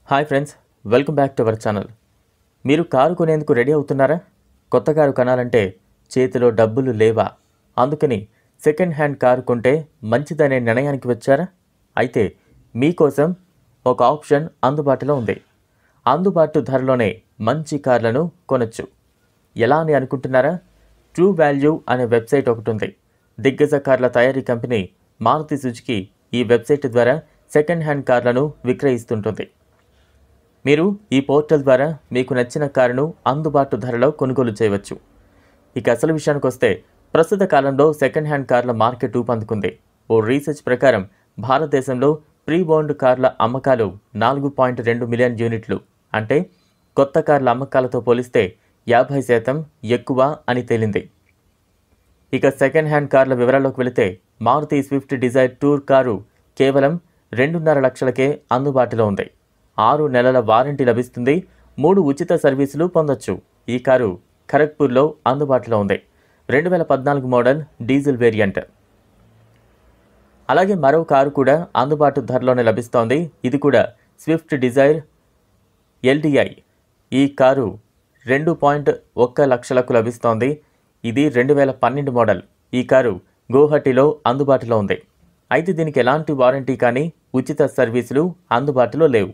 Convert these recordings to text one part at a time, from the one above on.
hi friends welcome back to our channel మీరు car కొనేందుకు ready అవుతున్నారా కొత్త కారు కొనాలంటే చేతిలో డబ్బులు లేవా అందుకని సెకండ్ హ్యాండ్ కారు కొంటే మంచిదనే నిర్ణయానికి వచ్చారా అయితే మీకోసం ఒక ఆప్షన్ అందుబాటులో ఉంది అందుబాటు ధరలోనే మంచి కార్లను కొనొచ్చు ఎలా అని అనుకుంటున్నారా ట్రూ వాల్యూ అనే వెబ్సైట్ ఒకటి ఉంది దిగ్గజ కార్ల తయారీ కంపెనీ మారుతి సుజుకి ఈ వెబ్సైట్ ద్వారా సెకండ్ హ్యాండ్ కార్లను విక్రయిస్తుంటుంది మీరు ఈ పోర్టల్ ద్వారా మీకు నచ్చిన కారును అందుబాటు ధరలో కొనుగోలు చేయవచ్చు ఇక అసలు విషయానికి వస్తే ప్రస్తుత కాలంలో సెకండ్ హ్యాండ్ కార్ల మార్కెట్ ఊపందుకుంది ఓ రీసెర్చ్ ప్రకారం భారతదేశంలో ప్రీ బోన్డ్ కార్ల అమ్మకాలు నాలుగు పాయింట్ రెండు మిలియన్ యూనిట్లు అంటే కొత్త కార్ల అమ్మకాలతో పోలిస్తే యాభై శాతం ఎక్కువ అని తేలింది ఇక సెకండ్ హ్యాండ్ కార్ల వివరాల్లోకి వెళితే Maruti Swift Dzire tour car కేవలం రెండున్నర లక్షలకే అందుబాటులో ఉంది ఆరు నెలల వారంటీ లభిస్తుంది మూడు ఉచిత సర్వీసులు పొందొచ్చు ఈ కారు ఖరగ్పూర్లో అందుబాటులో ఉంది రెండు వేల పద్నాలుగు మోడల్ డీజిల్ వేరియంట్ అలాగే మరో కారు కూడా అందుబాటు ధరలోనే లభిస్తోంది ఇది కూడా స్విఫ్ట్ డిజైర్ ఎల్డిఐ ఈ కారు రెండు పాయింట్ ఒక్క లక్షలకు లభిస్తోంది ఇది రెండు వేల పన్నెండు మోడల్ ఈ కారు గౌహటిలో అందుబాటులో ఉంది అయితే దీనికి ఎలాంటి వారంటీ కానీ ఉచిత సర్వీసులు అందుబాటులో లేవు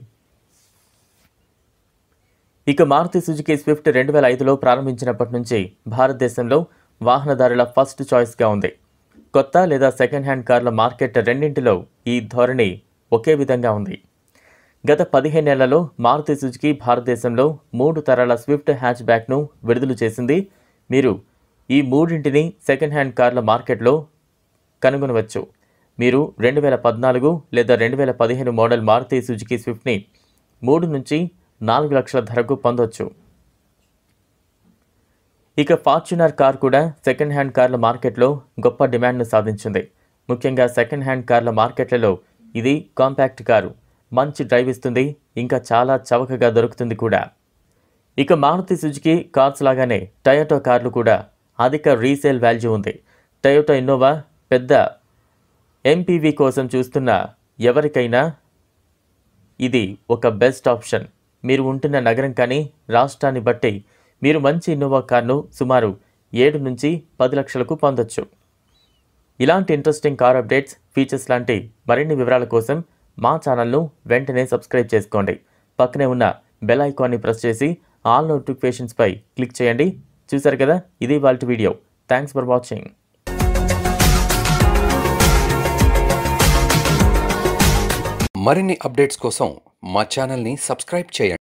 ఇక మారుతి సుజుకి స్విఫ్ట్ రెండు వేల ఐదులో ప్రారంభించినప్పటి నుంచి భారతదేశంలో వాహనదారుల ఫస్ట్ చాయిస్గా ఉంది కొత్త లేదా సెకండ్ హ్యాండ్ కార్ల మార్కెట్ రెండింటిలో ఈ ధోరణి ఒకే విధంగా ఉంది గత పదిహేనేళ్లలో మారుతి సుజుకి భారతదేశంలో మూడు తరాల స్విఫ్ట్ హ్యాచ్ బ్యాక్ను విడుదల చేసింది మీరు ఈ మూడింటిని సెకండ్ హ్యాండ్ కార్ల మార్కెట్లో కనుగొనవచ్చు మీరు రెండు వేల పద్నాలుగు లేదా రెండు వేల పదిహేను మోడల్ మారుతి సుజుకి స్విఫ్ట్ని మూడు నుంచి నాలుగు లక్షల ధరకు పొందొచ్చు ఇక ఫార్చునర్ కార్ కూడా సెకండ్ హ్యాండ్ కార్ల మార్కెట్లో గొప్ప డిమాండ్ను సాధించింది ముఖ్యంగా సెకండ్ హ్యాండ్ కార్ల మార్కెట్లలో ఇది కాంపాక్ట్ కారు మంచి డ్రైవ్ ఇస్తుంది ఇంకా చాలా చవకగా దొరుకుతుంది కూడా ఇక మారుతి సుజుకి కార్స్ లాగానే టయోటో కార్లు కూడా అధిక రీసేల్ వాల్యూ ఉంది టయోటో ఇన్నోవా పెద్ద ఎంపీవీ కోసం చూస్తున్న ఎవరికైనా ఇది ఒక బెస్ట్ ఆప్షన్ మీరు ఉంటున్న నగరం కానీ రాష్ట్రాన్ని బట్టి మీరు మంచి ఇన్నోవా కార్ను సుమారు ఏడు నుంచి పది లక్షలకు పొందొచ్చు ఇలాంటి ఇంట్రెస్టింగ్ కార్ అప్డేట్స్ ఫీచర్స్ లాంటి మరిన్ని వివరాల కోసం మా ఛానల్ను వెంటనే సబ్స్క్రైబ్ చేసుకోండి పక్కనే ఉన్న బెల్ ఐకాన్ని ప్రెస్ చేసి ఆల్ నోటిఫికేషన్స్పై క్లిక్ చేయండి చూసారు కదా ఇది వాళ్ళ వీడియో థ్యాంక్స్ ఫర్ వాచింగ్ మరిన్ని అప్డేట్స్ కోసం మా ఛానల్ని సబ్స్క్రైబ్ చేయండి